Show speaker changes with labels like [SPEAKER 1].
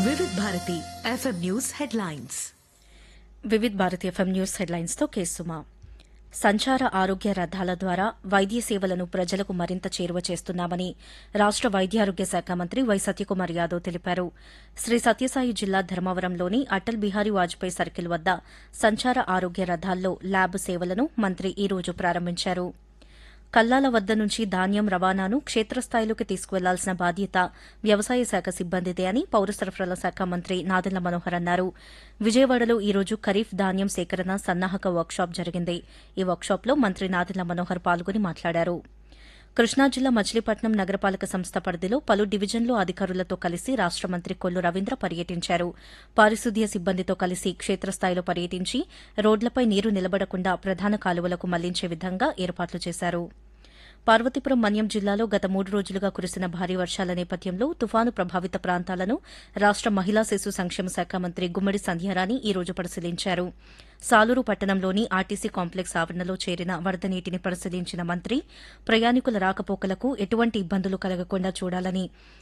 [SPEAKER 1] వివిధ Bharati FM news headlines
[SPEAKER 2] Vividh Bharati FM news headlines తో కేసుమా సంచార ఆరోగ్య రథాల ద్వారా వైద్య సేవలను ప్రజలకు మరింత చేరువ చేస్తున్నామని రాష్ట వైద్యారోగ్య శాఖ మంత్రి వై సత్యకుమార్ యాదవ్ తెలిపారు శ్రీ సత్యసాయి జిల్లా ధర్మవరంలోని అటల్ బిహారీ వాజ్పేయి సర్కిల్ వద్ద సంచార ఆరోగ్య రథాల్లో ల్యాబ్ సేవలను మంత్రి ఈ రోజు ప్రారంభించారు కల్లాల వద్ద నుంచి ధాన్యం రవాణాను క్షేత్రస్థాయిలోకి తీసుకువెళ్లాల్సిన బాధ్యత వ్యవసాయ శాఖ సిబ్బందిదే అని పౌర సరఫరాల శాఖ మంత్రి నాదెళ్ల మనోహర్ అన్నారు విజయవాడలో ఈ రోజు ఖరీఫ్ ధాన్యం సేకరణ సన్నాహక వర్క్షాప్ జరిగింది ఈ వర్క్షాప్లో మంత్రి నాదెళ్ల మనోహర్ పాల్గొని మాట్లాడారు కృష్ణా జిల్లా మచిలీపట్నం నగరపాలక సంస్థ పరిధిలో పలు డివిజన్లు అధికారులతో కలిసి రాష్ట మంత్రి కొల్లు రవీంద్ర పర్యటించారు పారిశుద్ధ్య సిబ్బందితో కలిసి క్షేత్రస్థాయిలో పర్యటించి రోడ్లపై నీరు నిలబడకుండా ప్రధాన కాలువలకు మళ్లించే విధంగా ఏర్పాట్లు చేశారు పార్వతీపురం మన్యం జిల్లాలో గత మూడు రోజులుగా కురిసిన భారీ వర్షాల నేపథ్యంలో తుఫాను ప్రభావిత ప్రాంతాలను రాష్ట మహిళా శిశు సంక్షేమ శాఖ మంత్రి గుమ్మడి సంధ్యారాణి ఈ రోజు పరిశీలించారు సాలూరు పట్టణంలోని ఆర్టీసీ కాంప్లెక్స్ ఆవరణలో చేరిన వరద నీటిని పరిశీలించిన మంత్రి ప్రయాణికుల రాకపోకలకు ఎటువంటి ఇబ్బందులు కలగకుండా చూడాలని